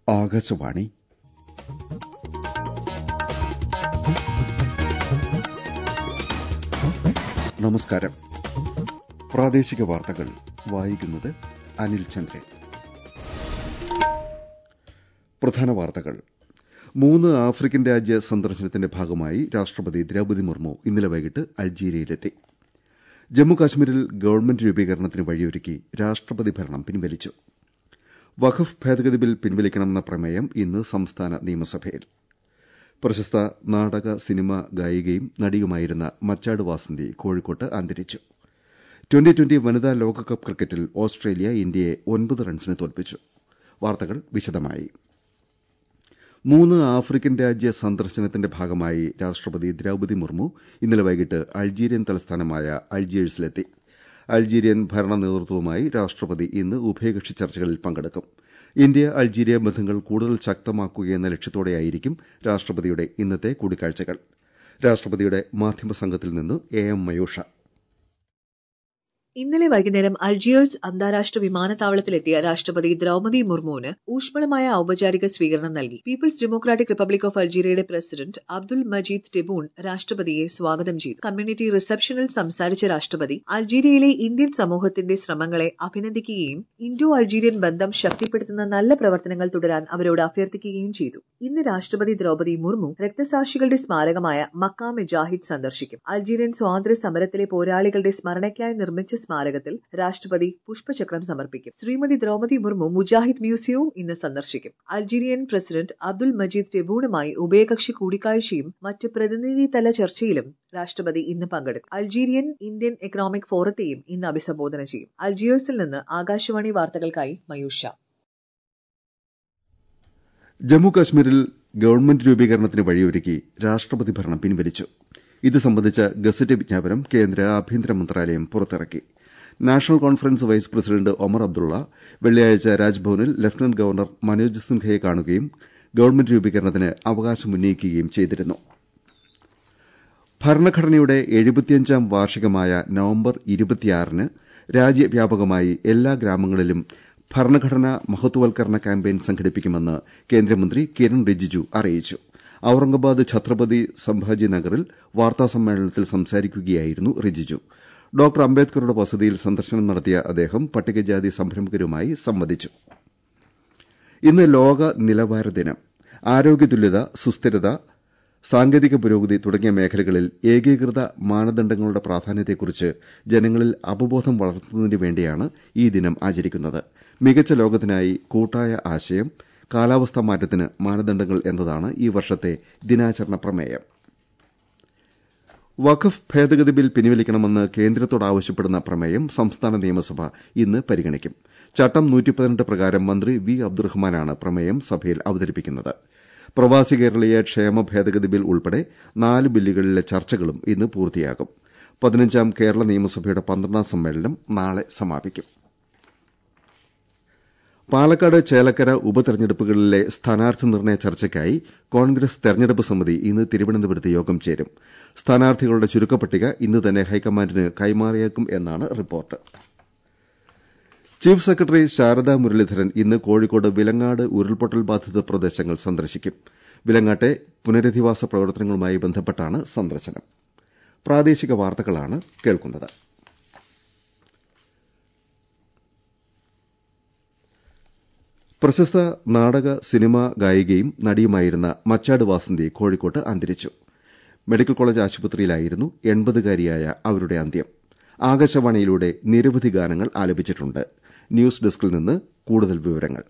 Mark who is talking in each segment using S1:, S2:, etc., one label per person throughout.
S1: ആകാശവാണി നമസ്കാരം പ്രാദേശിക വാർത്തകൾ വായിക്കുന്നത് അനിൽ ചന്ദ്രൻ പ്രധാന വാർത്തകൾ മൂന്ന് ആഫ്രിക്കൻ രാജ്യ സന്ദർശനത്തിന്റെ ഭാഗമായി രാഷ്ട്രപതി ദ്രൌപതി മുർമു ഇന്നലെ വൈകിട്ട് അൾജീരിയയിലെത്തി ജമ്മുകാശ്മീരിൽ ഗവൺമെന്റ് രൂപീകരണത്തിന് വഴിയൊരുക്കി രാഷ്ട്രപതി ഭരണം പിൻവലിച്ചു വഖഫ് ഭേദഗതി ബിൽ പിൻവലിക്കണമെന്ന പ്രമേയം ഇന്ന് സംസ്ഥാന നിയമസഭയിൽ പ്രശസ്ത നാടക സിനിമ ഗായികയും നടിയുമായിരുന്ന മച്ചാട് വാസന്തി കോഴിക്കോട്ട് അന്തരിച്ചു ട്വന്റി ട്വന്റി വനിതാ ലോകകപ്പ് ക്രിക്കറ്റിൽ ഓസ്ട്രേലിയ ഇന്ത്യയെ ഒൻപത് റൺസിന് തോൽപ്പിച്ചു വാർത്തകൾ വിശദമായി മൂന്ന് ആഫ്രിക്കൻ രാജ്യ സന്ദർശനത്തിന്റെ ഭാഗമായി രാഷ്ട്രപതി ദ്രൌപതി മുർമു ഇന്നലെ വൈകിട്ട് അൾജീരിയൻ തലസ്ഥാനമായ അൾജിയേഴ്സിലെത്തി അൾജീരിയൻ ഭരണ നേതൃത്വവുമായി രാഷ്ട്രപതി ഇന്ന് ഉഭയകക്ഷി ചർച്ചകളിൽ പങ്കെടുക്കും ഇന്ത്യ അൾജീരിയ ബന്ധങ്ങൾ കൂടുതൽ ശക്തമാക്കുകയെന്ന ലക്ഷ്യത്തോടെയായിരിക്കും രാഷ്ട്രപതിയുടെ ഇന്നത്തെ കൂടിക്കാഴ്ചകൾ രാഷ്ട്രപതിയുടെ മാധ്യമ സംഘത്തിൽ നിന്ന് എ എം മയൂഷ
S2: ഇന്നലെ വൈകുന്നേരം അൾജിയേഴ്സ് അന്താരാഷ്ട്ര വിമാനത്താവളത്തിലെത്തിയ രാഷ്ട്രപതി ദ്രൌപതി മുർമുവിന് ഊഷ്മളമായ ഔപചാരിക സ്വീകരണം നൽകി പീപ്പിൾസ് ഡെമോക്രാറ്റിക് റിപ്പബ്ലിക് ഓഫ് അൾജീരിയയുടെ പ്രസിഡന്റ് അബ്ദുൽ മജീദ് ടെബൂൺ രാഷ്ട്രപതിയെ സ്വാഗതം ചെയ്തു കമ്മ്യൂണിറ്റി റിസപ്ഷനിൽ സംസാരിച്ച രാഷ്ട്രപതി അൾജീരിയയിലെ ഇന്ത്യൻ സമൂഹത്തിന്റെ ശ്രമങ്ങളെ അഭിനന്ദിക്കുകയും ഇൻഡോ അൾജീരിയൻ ബന്ധം ശക്തിപ്പെടുത്തുന്ന നല്ല പ്രവർത്തനങ്ങൾ തുടരാൻ അവരോട് അഭ്യർത്ഥിക്കുകയും ചെയ്തു ഇന്ന് രാഷ്ട്രപതി ദ്രൌപതി മുർമു രക്തസാക്ഷികളുടെ സ്മാരകമായ മക്കാ മെജാഹിദ് സന്ദർശിക്കും അൾജീരിയൻ സ്വാതന്ത്ര്യ സമരത്തിലെ പോരാളികളുടെ സ്മരണയ്ക്കായി നിർമ്മിച്ച സ്മാരകത്തിൽ രാഷ്ട്രപതി പുഷ്പചക്രം സമർപ്പിക്കും ശ്രീമതി ദ്രൌപതി മുർമു മുജാഹിദ് മ്യൂസിയവും ഇന്ന് സന്ദർശിക്കും അൾജീരിയൻ പ്രസിഡന്റ് അബ്ദുൽ മജീദ് ടെബൂണുമായി ഉഭയകക്ഷി കൂടിക്കാഴ്ചയും മറ്റ് പ്രതിനിധിതല ചർച്ചയിലും രാഷ്ട്രപതി ഇന്ന് പങ്കെടുക്കും അൾജീരിയൻ ഇന്ത്യൻ എക്കണോമിക് ഫോറത്തെയും ഇന്ന് അഭിസംബോധന ചെയ്യും അൾജിയേഴ്സിൽ നിന്ന് ആകാശവാണി വാർത്തകൾക്കായി മയൂഷ
S1: ജമ്മു കശ്മീരിൽ ഗവൺമെന്റ് രൂപീകരണത്തിന് വഴിയൊരുക്കി രാഷ്ട്രപതി ഭരണം പിൻവലിച്ചു ഇത് സംബന്ധിച്ച ഗസറ്റ് വിജ്ഞാപനം കേന്ദ്ര ആഭ്യന്തര മന്ത്രാലയം പുറത്തിറക്കി national conference vice president Omar Abdullah വെള്ളിയാഴ്ച രാജ്ഭവനിൽ ലഫ്റ്റനന്റ് ഗവർണർ മനോജ് സിൻഹയെ കാണുകയും ഗവൺമെന്റ് രൂപീകരണത്തിന് അവകാശമുന്നയിക്കുകയും ചെയ്തിരുന്നു ഭരണഘടനയുടെ എഴുപത്തിയഞ്ചാം വാർഷികമായ നവംബർ ഇരുപത്തിയാറിന് രാജ്യവ്യാപകമായി എല്ലാ ഗ്രാമങ്ങളിലും ഭരണഘടനാ മഹത്വവൽക്കരണ ക്യാമ്പയിൻ സംഘടിപ്പിക്കുമെന്ന് കേന്ദ്രമന്ത്രി കിരൺ റിജിജു അറിയിച്ചു ഔറംഗാബാദ് ഛത്രപതി സംഭാജി നഗറിൽ വാർത്താസമ്മേളനത്തിൽ സംസാരിക്കുകയായിരുന്നു റിജിജു ഡോക്ടർ അംബേദ്കറുടെ വസതിയിൽ സന്ദർശനം നടത്തിയ അദ്ദേഹം പട്ടികജാതി സംരംഭകരുമായി സംവദിച്ചു ഇന്ന് ലോക നിലവാര ദിനം ആരോഗ്യതുല്യത സുസ്ഥിരത സാങ്കേതിക പുരോഗതി തുടങ്ങിയ മേഖലകളിൽ ഏകീകൃത മാനദണ്ഡങ്ങളുടെ പ്രാധാന്യത്തെക്കുറിച്ച് ജനങ്ങളിൽ അവബോധം വളർത്തുന്നതിനു വേണ്ടിയാണ് ഈ ദിനം ആചരിക്കുന്നത് മികച്ച ലോകത്തിനായി കൂട്ടായ ആശയം കാലാവസ്ഥാ മാറ്റത്തിന് മാനദണ്ഡങ്ങൾ എന്നതാണ് ഈ വർഷത്തെ ദിനാചരണ പ്രമേയം വഖഫ് ഭേദഗതി ബിൽ പിൻവലിക്കണമെന്ന് കേന്ദ്രത്തോട് ആവശ്യപ്പെടുന്ന പ്രമേയം സംസ്ഥാന നിയമസഭ ഇന്ന് പരിഗണിക്കും ചട്ടം പ്രകാരം മന്ത്രി വി അബ്ദുറഹ്മാനാണ് പ്രമേയം സഭയിൽ അവതരിപ്പിക്കുന്നത് പ്രവാസി കേരളീയ ക്ഷേമ ഭേദഗതി ബിൽ ഉൾപ്പെടെ നാല് ബില്ലുകളിലെ ചർച്ചകളും ഇന്ന് പൂർത്തിയാകും പതിനഞ്ചാം കേരള നിയമസഭയുടെ പന്ത്രണ്ടാം സമ്മേളനം നാളെ സമാപിക്കും പാലക്കാട് ചേലക്കര ഉപതെരഞ്ഞെടുപ്പുകളിലെ സ്ഥാനാർത്ഥി നിർണയ ചർച്ചയ്ക്കായി കോൺഗ്രസ് തെരഞ്ഞെടുപ്പ് സമിതി ഇന്ന് തിരുവനന്തപുരത്ത് യോഗം ചേരും സ്ഥാനാർത്ഥികളുടെ ചുരുക്കപ്പട്ടിക ഇന്ന് തന്നെ ഹൈക്കമാൻഡിന് കൈമാറിയേക്കും എന്നാണ് report chief secretary Sarada Muraleedharan ഇന്ന് കോഴിക്കോട് വിലങ്ങാട് ഉരുൾപൊട്ടൽ ബാധിത പ്രദേശങ്ങൾ സന്ദർശിക്കും വിലങ്ങാട്ടെ പുനരധിവാസ പ്രവർത്തനങ്ങളുമായി ബന്ധപ്പെട്ടാണ് സന്ദർശനം പ്രാദേശിക വാർത്തകളാണ് കേൾക്കുന്നത് പ്രശസ്ത നാടക സിനിമ ഗായികയും നടിയുമായിരുന്ന മച്ചാട് വാസന്തി കോഴിക്കോട്ട് അന്തരിച്ചു മെഡിക്കൽ കോളേജ് ആശുപത്രിയിലായിരുന്നു എൺപതുകാരിയായ അവരുടെ അന്ത്യം ആകാശവാണിയിലൂടെ നിരവധി ഗാനങ്ങൾ ആലപിച്ചിട്ടുണ്ട് ന്യൂസ് ഡെസ്കിൽ നിന്ന് കൂടുതൽ വിവരങ്ങൾ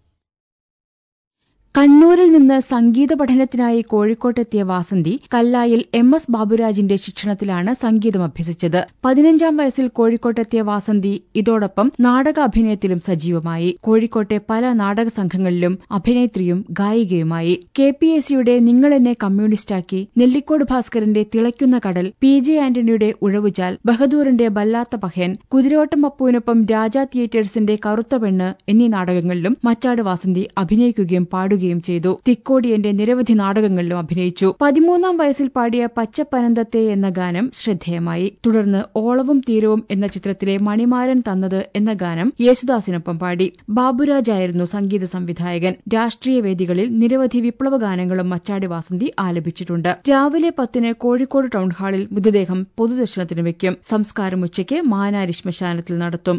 S3: കണ്ണൂരിൽ നിന്ന് സംഗീത പഠനത്തിനായി കോഴിക്കോട്ടെത്തിയ വാസന്തി കല്ലായിൽ എം എസ് ബാബുരാജിന്റെ ശിക്ഷണത്തിലാണ് സംഗീതം അഭ്യസിച്ചത് പതിനഞ്ചാം വയസ്സിൽ കോഴിക്കോട്ടെത്തിയ വാസന്തി ഇതോടൊപ്പം നാടക അഭിനയത്തിലും സജീവമായി കോഴിക്കോട്ടെ പല നാടക സംഘങ്ങളിലും അഭിനേത്രിയും ഗായികയുമായി കെ പി എസ് സിയുടെ നിങ്ങളെന്നെ കമ്മ്യൂണിസ്റ്റാക്കി നെല്ലിക്കോട് ഭാസ്കരന്റെ തിളയ്ക്കുന്ന കടൽ പി ജെ ആന്റണിയുടെ ഉഴവുചാൽ ബഹദൂറിന്റെ ബല്ലാത്ത പഹയൻ കുതിരോട്ടം അപ്പുവിനൊപ്പം രാജ തിയേറ്റേഴ്സിന്റെ കറുത്ത പെണ്ണ് എന്നീ നാടകങ്ങളിലും മച്ചാട് വാസന്തി അഭിനയിക്കുകയും പാടുകയും പാടുകയും ചെയ്തു തിക്കോടിയന്റെ നിരവധി നാടകങ്ങളിലും അഭിനയിച്ചു പതിമൂന്നാം വയസ്സിൽ പാടിയ പച്ചപ്പനന്തത്തെ എന്ന ഗാനം ശ്രദ്ധേയമായി തുടർന്ന് ഓളവും തീരവും എന്ന ചിത്രത്തിലെ മണിമാരൻ തന്നത് എന്ന ഗാനം യേശുദാസിനൊപ്പം പാടി ബാബുരാജായിരുന്നു സംഗീത സംവിധായകൻ രാഷ്ട്രീയ വേദികളിൽ നിരവധി വിപ്ലവ ഗാനങ്ങളും മച്ചാടി വാസന്തി ആലപിച്ചിട്ടുണ്ട് രാവിലെ പത്തിന് കോഴിക്കോട് ടൗൺ ഹാളിൽ മൃതദേഹം പൊതുദർശനത്തിന് വയ്ക്കും സംസ്കാരം ഉച്ചയ്ക്ക് മാനാരി ശ്മശാനത്തിൽ നടത്തും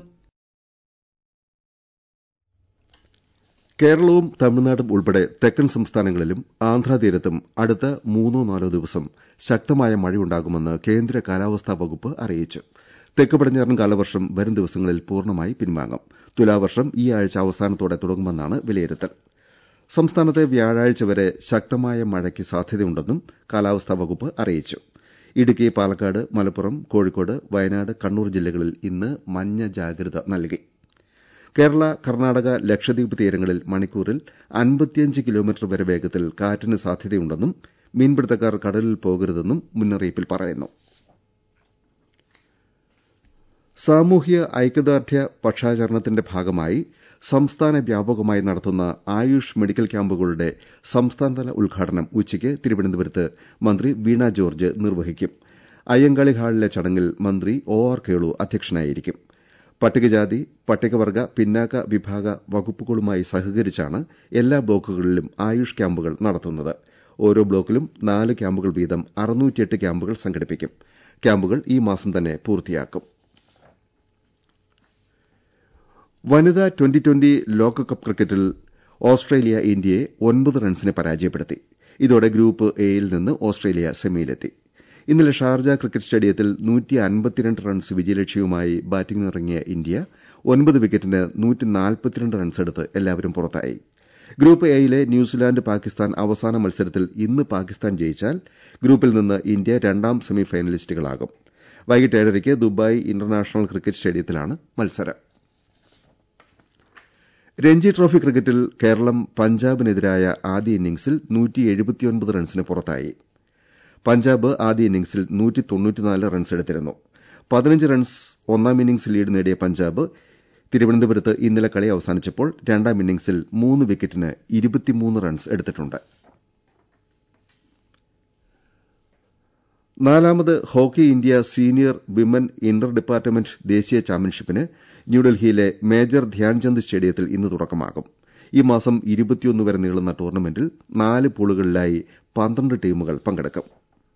S1: കേരളവും തമിഴ്നാടും ഉൾപ്പെടെ തെക്കൻ സംസ്ഥാനങ്ങളിലും ആന്ധ്രാതീരത്തും അടുത്ത മൂന്നോ നാലോ ദിവസം ശക്തമായ മഴയുണ്ടാകുമെന്ന് കേന്ദ്ര കാലാവസ്ഥാ വകുപ്പ് അറിയിച്ചു തെക്ക് പടിഞ്ഞാറൻ കാലവർഷം വരും ദിവസങ്ങളിൽ പൂർണ്ണമായി പിൻവാങ്ങും തുലാവർഷം ഈ ആഴ്ച അവസാനത്തോടെ തുടങ്ങുമെന്നാണ് വിലയിരുത്തൽ സംസ്ഥാനത്ത് വ്യാഴാഴ്ച വരെ ശക്തമായ മഴയ്ക്ക് സാധ്യതയുണ്ടെന്നും കാലാവസ്ഥാ വകുപ്പ് അറിയിച്ചു ഇടുക്കി പാലക്കാട് മലപ്പുറം കോഴിക്കോട് വയനാട് കണ്ണൂർ ജില്ലകളിൽ ഇന്ന് മഞ്ഞ ജാഗ്രത നൽകി കേരള കർണാടക ലക്ഷദ്വീപ് തീരങ്ങളിൽ മണിക്കൂറിൽ അൻപത്തിയഞ്ച് കിലോമീറ്റർ വരെ വേഗത്തിൽ കാറ്റിന് സാധ്യതയുണ്ടെന്നും മീൻപിടുത്തക്കാർ കടലിൽ പോകരുതെന്നും മുന്നറിയിപ്പിൽ പറയുന്നു സാമൂഹ്യ ഐക്യദാർഢ്യ പക്ഷാചരണത്തിന്റെ ഭാഗമായി സംസ്ഥാന വ്യാപകമായി നടത്തുന്ന ആയുഷ് മെഡിക്കൽ ക്യാമ്പുകളുടെ സംസ്ഥാനതല ഉദ്ഘാടനം ഉച്ചയ്ക്ക് തിരുവനന്തപുരത്ത് മന്ത്രി വീണ ജോർജ് നിർവഹിക്കും അയ്യങ്കാളി ഹാളിലെ ചടങ്ങിൽ മന്ത്രി ഒ ആർ കേളു അധ്യക്ഷനായിരിക്കും പട്ടികജാതി പട്ടികവർഗ പിന്നാക്ക വിഭാഗ വകുപ്പുകളുമായി സഹകരിച്ചാണ് എല്ലാ ബ്ലോക്കുകളിലും ആയുഷ് ക്യാമ്പുകൾ നടത്തുന്നത് ഓരോ ബ്ലോക്കിലും നാല് ക്യാമ്പുകൾ വീതം അറുന്നൂറ്റിയെട്ട് ക്യാമ്പുകൾ സംഘടിപ്പിക്കും ക്യാമ്പുകൾ ഈ മാസം തന്നെ പൂർത്തിയാക്കും വനിതാ ട്വന്റി ട്വന്റി ലോകകപ്പ് ക്രിക്കറ്റിൽ ഓസ്ട്രേലിയ ഇന്ത്യയെ ഒൻപത് റൺസിന് പരാജയപ്പെടുത്തി ഇതോടെ ഗ്രൂപ്പ് എയിൽ നിന്ന് ഓസ്ട്രേലിയ സെമിയിലെത്തി ഇന്നലെ ഷാർജ ക്രിക്കറ്റ് സ്റ്റേഡിയത്തിൽ നൂറ്റി അൻപത്തിരണ്ട് റൺസ് വിജയലക്ഷ്യവുമായി ബാറ്റിംഗിനിറങ്ങിയ ഇന്ത്യ ഒൻപത് വിക്കറ്റിന് നൂറ്റി നാൽപ്പത്തിരണ്ട് റൺസെടുത്ത് എല്ലാവരും പുറത്തായി ഗ്രൂപ്പ് എയിലെ ന്യൂസിലാന്റ് പാകിസ്ഥാൻ അവസാന മത്സരത്തിൽ ഇന്ന് പാകിസ്ഥാൻ ജയിച്ചാൽ ഗ്രൂപ്പിൽ നിന്ന് ഇന്ത്യ രണ്ടാം സെമി ഫൈനലിസ്റ്റുകളാകും വൈകിട്ട് ഏഴരയ്ക്ക് ദുബായ് ഇന്റർനാഷണൽ ക്രിക്കറ്റ് സ്റ്റേഡിയത്തിലാണ് മത്സരം രഞ്ജി ട്രോഫി ക്രിക്കറ്റിൽ കേരളം പഞ്ചാബിനെതിരായ ആദ്യ ഇന്നിംഗ്സിൽ റൺസിന് പുറത്തായി പഞ്ചാബ് ആദ്യ ഇന്നിംഗ്സിൽ റൺസ് എടുത്തിരുന്നു പതിനഞ്ച് റൺസ് ഒന്നാം ഇന്നിംഗ്സ് ലീഡ് നേടിയ പഞ്ചാബ് തിരുവനന്തപുരത്ത് ഇന്നലെ കളി അവസാനിച്ചപ്പോൾ രണ്ടാം ഇന്നിംഗ്സിൽ മൂന്ന് വിക്കറ്റിന് റൺസ് എടുത്തിട്ടുണ്ട് നാലാമത് hockey India senior women inter department ദേശീയ ചാമ്പ്യൻഷിപ്പിന് ന്യൂഡൽഹിയിലെ മേജർ ധ്യാൻചന്ദ് സ്റ്റേഡിയത്തിൽ ഇന്ന് തുടക്കമാകും ഈ മാസം ഇരുപത്തിയൊന്ന് വരെ നീളുന്ന ടൂർണമെന്റിൽ നാല് പൂളുകളിലായി പന്ത്രണ്ട് ടീമുകൾ പങ്കെടുക്കും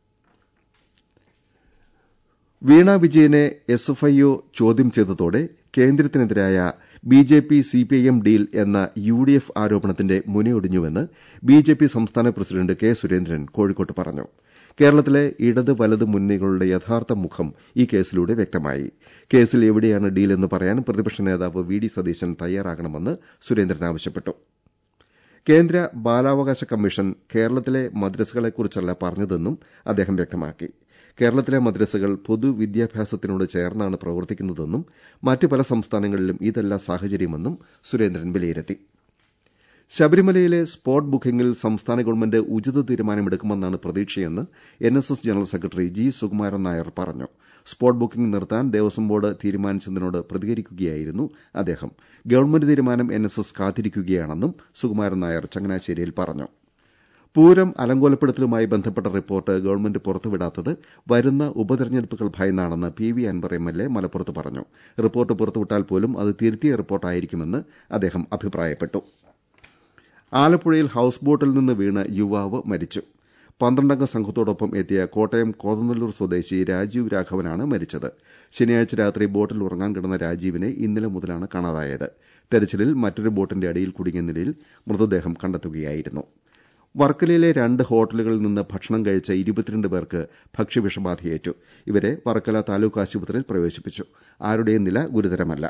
S1: വീണ വിജയനെ എസ് എഫ് ഐ ഒ ചോദ്യം ചെയ്തതോടെ കേന്ദ്രത്തിനെതിരായ B J P C P I M deal എന്ന യു ഡി എഫ് ആരോപണത്തിന്റെ മുനയൊടിഞ്ഞുവെന്ന് ബി ജെ പി സംസ്ഥാന പ്രസിഡന്റ് കെ സുരേന്ദ്രൻ കോഴിക്കോട്ട് പറഞ്ഞു കേരളത്തിലെ ഇടത് വലത് മുന്നണികളുടെ യഥാർത്ഥ മുഖം ഈ കേസിലൂടെ വ്യക്തമായി കേസിൽ എവിടെയാണ് ഡീൽ എന്ന് പറയാൻ പ്രതിപക്ഷ നേതാവ് വി ഡി സതീശൻ തയ്യാറാകണമെന്ന് സുരേന്ദ്രൻ ആവശ്യപ്പെട്ടു കേന്ദ്ര ബാലാവകാശ കമ്മീഷൻ കേരളത്തിലെ മദ്രസകളെക്കുറിച്ചല്ല പറഞ്ഞതെന്നും അദ്ദേഹം വ്യക്തമാക്കി കേരളത്തിലെ മദ്രസകൾ പൊതുവിദ്യാഭ്യാസത്തിനോട് ചേർന്നാണ് പ്രവർത്തിക്കുന്നതെന്നും മറ്റ് പല സംസ്ഥാനങ്ങളിലും ഇതല്ല സാഹചര്യമെന്നും സുരേന്ദ്രൻ വിലയിരുത്തി ശബരിമലയിലെ സ്പോട്ട് ബുക്കിംഗിൽ സംസ്ഥാന ഗവൺമെന്റ് ഉചിത തീരുമാനമെടുക്കുമെന്നാണ് പ്രതീക്ഷയെന്ന് N S S general secretary G Sukumaran Nair പറഞ്ഞു സ്പോട്ട് ബുക്കിംഗ് നിർത്താൻ ദേവസ്വം ബോർഡ് തീരുമാനിച്ചതിനോട് പ്രതികരിക്കുകയായിരുന്നു അദ്ദേഹം ഗവൺമെന്റ് തീരുമാനം എൻ എസ് എസ് കാത്തിരിക്കുകയാണെന്നും സുകുമാരൻ നായർ ചങ്ങനാശ്ശേരിയിൽ പറഞ്ഞു പൂരം അലങ്കോലപ്പെടുത്തലുമായി ബന്ധപ്പെട്ട റിപ്പോർട്ട് ഗവൺമെന്റ് പുറത്തുവിടാത്തത് വരുന്ന ഉപതെരഞ്ഞെടുപ്പുകൾ ഭയന്നാണെന്ന് P V Anvar M L A മലപ്പുറത്ത് പറഞ്ഞു റിപ്പോർട്ട് പുറത്തുവിട്ടാൽ പോലും അത് തിരുത്തിയ റിപ്പോർട്ടായിരിക്കുമെന്ന് അദ്ദേഹം അഭിപ്രായപ്പെട്ടു ആലപ്പുഴയിൽ ഹൌസ് ബോട്ടിൽ നിന്ന് വീണ് യുവാവ് മരിച്ചു പന്ത്രണ്ടംഗ സംഘത്തോടൊപ്പം എത്തിയ കോട്ടയം കോതനല്ലൂർ സ്വദേശി രാജീവ് രാഘവനാണ് മരിച്ചത് ശനിയാഴ്ച രാത്രി ബോട്ടിൽ ഉറങ്ങാൻ കിടന്ന രാജീവിനെ ഇന്നലെ മുതലാണ് കാണാതായത് തെരച്ചിലിൽ മറ്റൊരു ബോട്ടിന്റെ അടിയിൽ കുടുങ്ങിയ നിലയിൽ മൃതദേഹം കണ്ടെത്തുകയായിരുന്നു വർക്കലയിലെ രണ്ട് ഹോട്ടലുകളിൽ നിന്ന് ഭക്ഷണം കഴിച്ച ഇരുപത്തിരണ്ട് പേർക്ക് ഭക്ഷ്യവിഷബാധയേറ്റു ഇവരെ വർക്കല താലൂക്ക് ആശുപത്രിയിൽ പ്രവേശിപ്പിച്ചു ആരുടെയും നില ഗുരുതരമല്ല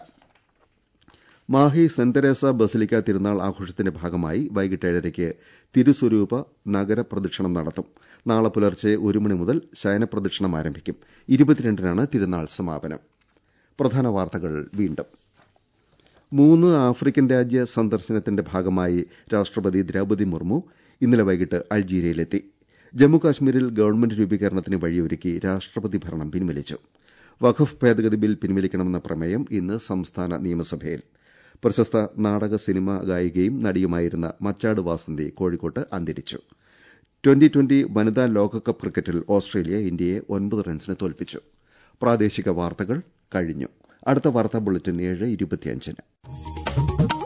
S1: മാഹി സെന്റ് തെരേസ ബസിലിക്ക തിരുനാൾ ആഘോഷത്തിന്റെ ഭാഗമായി വൈകിട്ട് ഏഴരയ്ക്ക് തിരുസ്വരൂപ നഗര പ്രദക്ഷിണം നടത്തും നാളെ പുലർച്ചെ ഒരു മണി മുതൽ ശയനപ്രദക്ഷിണം ആരംഭിക്കും ഇരുപത്തിരണ്ടിനാണ് തിരുനാൾ സമാപനം പ്രധാന വാർത്തകൾ വീണ്ടും മൂന്ന് ആഫ്രിക്കൻ രാജ്യ സന്ദർശനത്തിന്റെ ഭാഗമായി രാഷ്ട്രപതി ദ്രൌപതി മുർമു ഇന്നലെ വൈകിട്ട് അൾജീരിയയിലെത്തി ജമ്മുകാശ്മീരിൽ ഗവൺമെന്റ് രൂപീകരണത്തിന് വഴിയൊരുക്കി രാഷ്ട്രപതി ഭരണം പിൻവലിച്ചു വഖഫ് ഭേദഗതി ബിൽ പിൻവലിക്കണമെന്ന പ്രമേയം ഇന്ന് സംസ്ഥാന നിയമസഭയിൽ പ്രശസ്ത നാടക സിനിമ ഗായികയും നടിയുമായിരുന്ന മച്ചാട് വാസന്തി കോഴിക്കോട്ട് അന്തരിച്ചു ട്വന്റി ട്വന്റി വനിതാ ലോകകപ്പ് ക്രിക്കറ്റിൽ ഓസ്ട്രേലിയ ഇന്ത്യയെ ഒൻപത് റൺസിന് തോൽപ്പിച്ചു പ്രാദേശിക വാർത്തകൾ കഴിഞ്ഞു അടുത്ത വാർത്താ ബുള്ളറ്റിൻ ഏഴ് ഇരുപത്തിയഞ്ചിന്